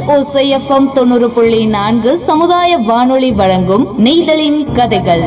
ஓசைஎஃப்எம் தொண்ணூறு புள்ளி நான்கு சமுதாய வானொலி வழங்கும் நெய்தலின் கதைகள்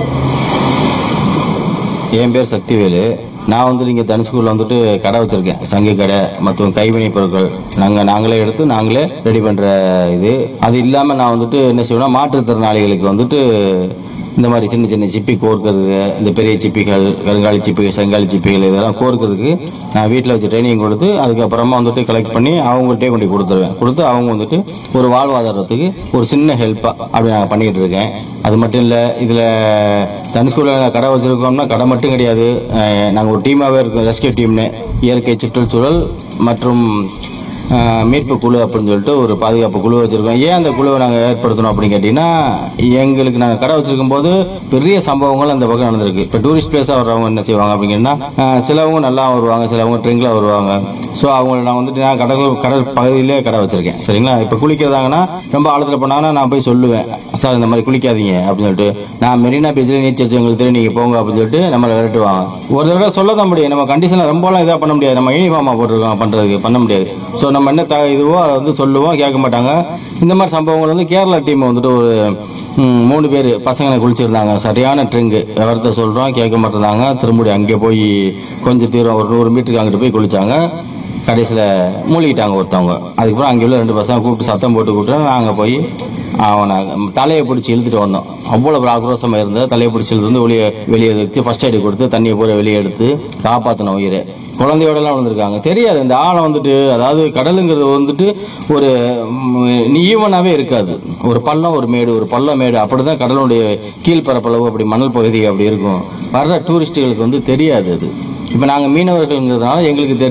என் பேர் சக்திவேலு நான் வந்துட்டு இங்கே தனுஷ்கூரில் வந்துட்டு கடை வச்சுருக்கேன் சங்கு கடை மற்றும் கைவினை பொருட்கள் நாங்கள் நாங்களே எடுத்து நாங்களே ரெடி பண்ணுற இது அது இல்லாமல் நான் வந்துட்டு என்ன செய்வேன்னா மாற்றுத்திறனாளிகளுக்கு வந்துட்டு இந்த மாதிரி சின்ன சின்ன சிப்பி கோர்க்கறது இந்த பெரிய சிப்பிகள் கருங்காலி சிப்பிகள் செங்காலி சிப்பிகள் இதெல்லாம் கோர்க்கறதுக்கு நான் வீட்டில் வச்சு ட்ரைனிங் கொடுத்து அதுக்கப்புறமா வந்துட்டு கலெக்ட் பண்ணி அவங்கள்ட்டே கொண்டு போய் கொடுத்துருவேன் கொடுத்து அவங்க வந்துட்டு ஒரு வாழ்வாதாரத்துக்கு ஒரு சின்ன ஹெல்ப்பாக அப்படி நான் பண்ணிக்கிட்டு இருக்கேன் அது மட்டும் இல்லை இதில் தனுஷ்கூரில் கடை வச்சுருக்கோம்னா கடை மட்டும் கிடையாது நாங்கள் ஒரு டீமாகவே இருக்கோம் ரெஸ்கியூ டீம்னு இயற்கை சுற்றுச்சூழல் மற்றும் அஹ், மீட்பு குழு அப்படின்னு சொல்லிட்டு ஒரு பாதுகாப்பு குழு வச்சுருக்கோம் ஏன் அந்த குழுவை நாங்கள் ஏற்படுத்தணும் அப்படின்னு கேட்டிங்கன்னா எங்களுக்கு நாங்கள் கடை வச்சிருக்கும் போது பெரிய சம்பவங்கள் அந்த பக்கம் நடந்திருக்கு இப்போ டூரிஸ்ட் பிளேஸாக வர்றவங்க என்ன செய்வாங்க அப்படிங்கன்னா அஹ், சிலவங்க நல்லா வருவாங்க சிலவங்க ட்ரிங்கில் வருவாங்க ஸோ அவங்கள நான் வந்துட்டு நான் கடல் கடல் பகுதியிலே கடை வச்சிருக்கேன் சரிங்களா இப்போ குளிக்கிறதாங்கன்னா ரொம்ப ஆழத்தில் போனாங்கன்னா நான் போய் சொல்லுவேன் சார் இந்த மாதிரி குளிக்காதீங்க அப்படின்னு சொல்லிட்டு நான் மெரினா பீச்சில் நீச்சல் அடிச்சு உங்களுக்கு தெரியும் நீங்கள் போங்க அப்படின்னு சொல்லிட்டு நம்மளை விரட்டுவாங்க ஒரு தடவை சொல்ல தான் முடியும் நம்ம கண்டிஷனில் ரொம்பலாம் இதாக பண்ண முடியாது நம்ம யூனிஃபார்மாக போட்டிருக்கோம் பண்ணுறதுக்கு பண்ண முடியாது ஸோ நம்ம என்ன த இதுவோ அதை வந்து சொல்லுவோம் கேட்க மாட்டாங்க இந்த மாதிரி சம்பவங்கள் வந்து கேரளா டீம் வந்துட்டு ஒரு ம், மூணு பேர் பசங்களை குளிச்சிருந்தாங்க சரியான ட்ரிங்கு விவரத்தை சொல்கிறோம் கேட்க மாட்டேறாங்க திரும்படி அங்கே போய் கொஞ்சம் தீரம் ஒரு நூறு மீட்டருக்கு அங்கிட்டு போய் குளிச்சாங்க கடைசியில் மூழ்கிட்டாங்க ஒருத்தவங்க அதுக்கப்புறம் அங்கே உள்ள ரெண்டு பசங்க கூப்பிட்டு சத்தம் போட்டு கூப்பிட்டு நாங்கள் போய் அவனை தலையை பிடிச்சி இழுத்துட்டு வந்தோம் அவ்வளோ ஒரு ஆக்ரோஷமாக இருந்தது தலையை பிடிச்சி இழுத்து வந்து வெளியே வெளியே வச்சு ஃபர்ஸ்ட் எய்டு கொடுத்து தண்ணியை பூரா வெளியே எடுத்து காப்பாற்றின உயிரை குழந்தையோடலாம் வந்திருக்காங்க தெரியாது இந்த ஆழம் வந்துட்டு அதாவது கடலுங்கிறது வந்துட்டு ஒரு ஈவனாகவே இருக்காது ஒரு பள்ளம் ஒரு மேடு ஒரு பள்ளம் மேடு அப்படி தான் கடலுடைய கீழ்ப்பரப்பளவு அப்படி மணல் பகுதி அப்படி இருக்கும் வர்ற டூரிஸ்ட்டுகளுக்கு வந்து தெரியாது அது இப்போ நாங்கள் மீனவர்கள்ங்கிறதுனால எங்களுக்கு தெரியும்